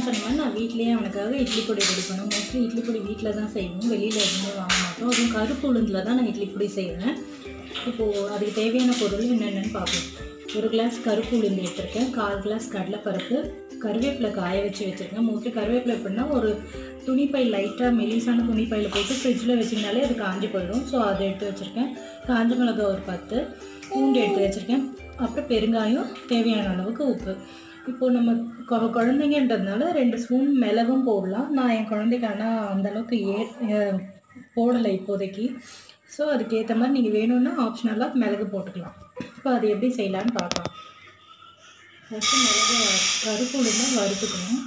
சொன்ன மாதிரி நான் வீட்லேயே அவனுக்காக இட்லி பொடி ரெடி பண்ணுவேன் மோஸ்ட்லி இட்லி பொடி வீட்டில் தான் செய்வோம் வெளியில் எதுவுமே வாங்க மாட்டோம் அதுவும் கருப்பு உளுந்தில் தான் நான் இட்லி பொடி செய்வேன் இப்போது அதுக்கு தேவையான பொருள் என்னென்னு பார்ப்போம் ஒரு கிளாஸ் கருப்பு உளுந்து எடுத்திருக்கேன் கால் கிளாஸ் கடலைப்பருப்பு கருவேப்பிலை காய வச்சு வச்சுருக்கேன் மோஸ்ட்லி கருவேப்பிலை எப்படின்னா ஒரு துணிப்பை லைட்டாக மெலிசான துணிப்பையில் போட்டு ஃப்ரிட்ஜில் வச்சிங்கனாலே அது காஞ்சி போயிடும் ஸோ அதை எடுத்து வச்சுருக்கேன் காஞ்ச மிளகாய் ஒரு பத்து பூண்டு எடுத்து வச்சுருக்கேன் அப்புறம் பெருங்காயம் தேவையான அளவுக்கு உப்பு இப்போது நம்ம கொ- குழந்தைங்கன்றதுனால ரெண்டு ஸ்பூன் மிளகும் போடலாம் நான் என் குழந்தைக்கு ஆனால் அந்தளவுக்கு ஏ அஹ் போடலை இப்போதைக்கு ஸோ அதுக்கேற்ற மாதிரி நீங்கள் வேணும்னா ஆப்ஷனலாக மிளகு போட்டுக்கலாம் இப்போ அது எப்படி செய்யலான்னு பார்க்கலாம் ஃபஸ்ட்டு மிளகு வ- கருப்பு உளுந்தை வறுத்துக்கணும்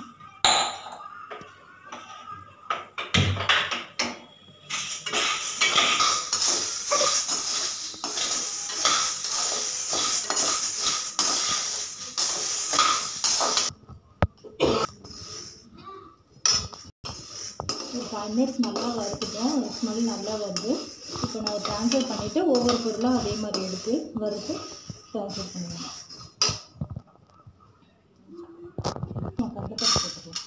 ஒரு ஃபைவ் மினிட்ஸ் நல்லா வறுத்துட்டோம் ஸ்மெல் நல்லா வருது இப்போ நான் ட்ரான்ஸ்ஃபர் பண்ணிவிட்டு ஒவ்வொரு பொருளாக அதே மாதிரி எடுத்து வறுத்து ட்ரான்ஸ்ஃபர் பண்ணுவேன் நான் கடலைப்பருப்பு போட்டுக்கலாம்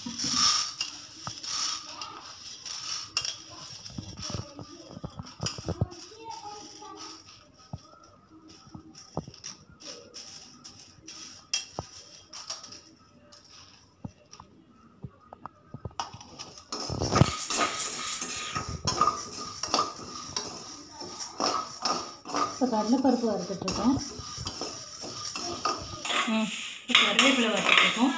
இப்போ கடலைப்பருப்பு வறுத்துட்ருக்கோம் ம் இப்போ கருவேப்பிலை வறுத்துட்ருக்கோம்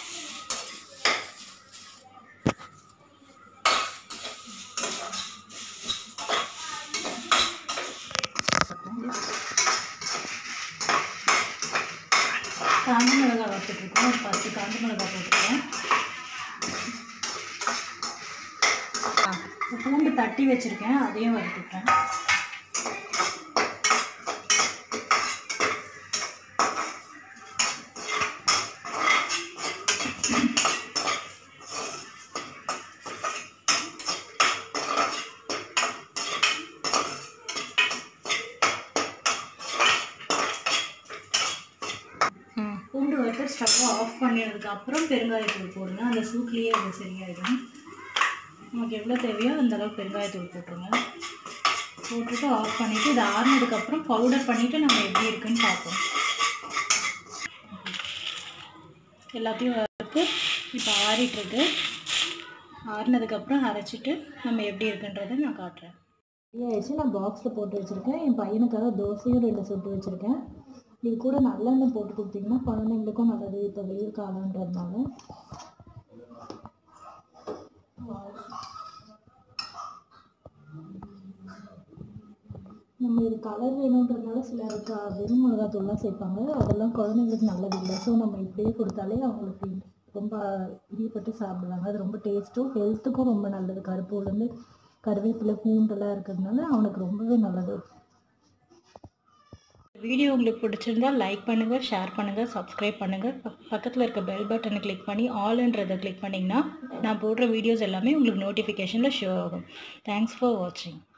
காஞ்ச மிளகாய் வறுத்துட்ருக்கோம் ஒரு பத்து காஞ்ச மிளகாய் போட்டுருக்கேன் ஆ இப்போ பூண்டு தட்டி வச்சுருக்கேன் அதையும் வறுத்துட்டேன் பூண்டு வறுத்து ஸ்டவ்வை ஆஃப் பண்ணினதுக்கு அப்புறம் பெருங்காயத்தூள் போடுங்க அந்த சூட்லேயே அது சரியாயிடும் நமக்கு எவ்வளோ தேவையோ அந்த அளவுக்கு பெருங்காயத்தூள் போட்டுருங்க போட்டுட்டு ஆஃப் பண்ணிவிட்டு இதை ஆறுனதுக்கப்புறம் பவுடர் பண்ணிவிட்டு நம்ம எப்படி இருக்குன்னு பார்ப்போம் எல்லாத்தையும் வறுத்து இப்போ ஆறிட்டுருக்கு ஆறுனதுக்கப்புறம் அரைச்சிட்டு நம்ம எப்படி இருக்குன்றதை நான் காட்டுறேன் ஆயிடுச்சு நான் பாக்ஸில் போட்டு வச்சுருக்கேன் என் பையனுக்காக தோசையும் ரெண்டு சுட்டு வச்சுருக்கேன் இது கூட நல்லெண்ணெய் போட்டு கொடுத்தீங்கன்னா குழந்தைங்களுக்கும் நல்லது இப்போ வெயில் காலன்றதுனால நம்ம இது கலர் வேணுன்றதுனால சிலருக்கு வெறும் மிளகாத்தூள்லாம் சேர்ப்பாங்க அதெல்லாம் குழந்தைங்களுக்கு நல்லது இல்லை ஸோ நம்ம இப்படியே கொடுத்தாலே அவங்களுக்கு ரொம்ப பிரியப்பட்டு சாப்பிடுவாங்க அது ரொம்ப டேஸ்ட்டும் ஹெல்த்துக்கும் ரொம்ப நல்லது கருப்பு உளுந்து கருவேப்பிலை பூண்டெல்லாம் இருக்கிறதுனால அவனுக்கு ரொம்பவே நல்லது வீடியோ உங்களுக்கு பிடிச்சிருந்தா லைக் பண்ணுங்கள் ஷேர் பண்ணுங்கள் சப்ஸ்கிரைப் பண்ணுங்கள் பக்கத்தில் இருக்க பெல் பட்டனை கிளிக் பண்ணி ஆல்ன்றதை கிளிக் பண்ணிங்கன்னா நான் போடுற வீடியோஸ் எல்லாமே உங்களுக்கு நோட்டிஃபிகேஷனில் ஷோ ஆகும் தேங்க்ஸ் ஃபார் வாட்சிங்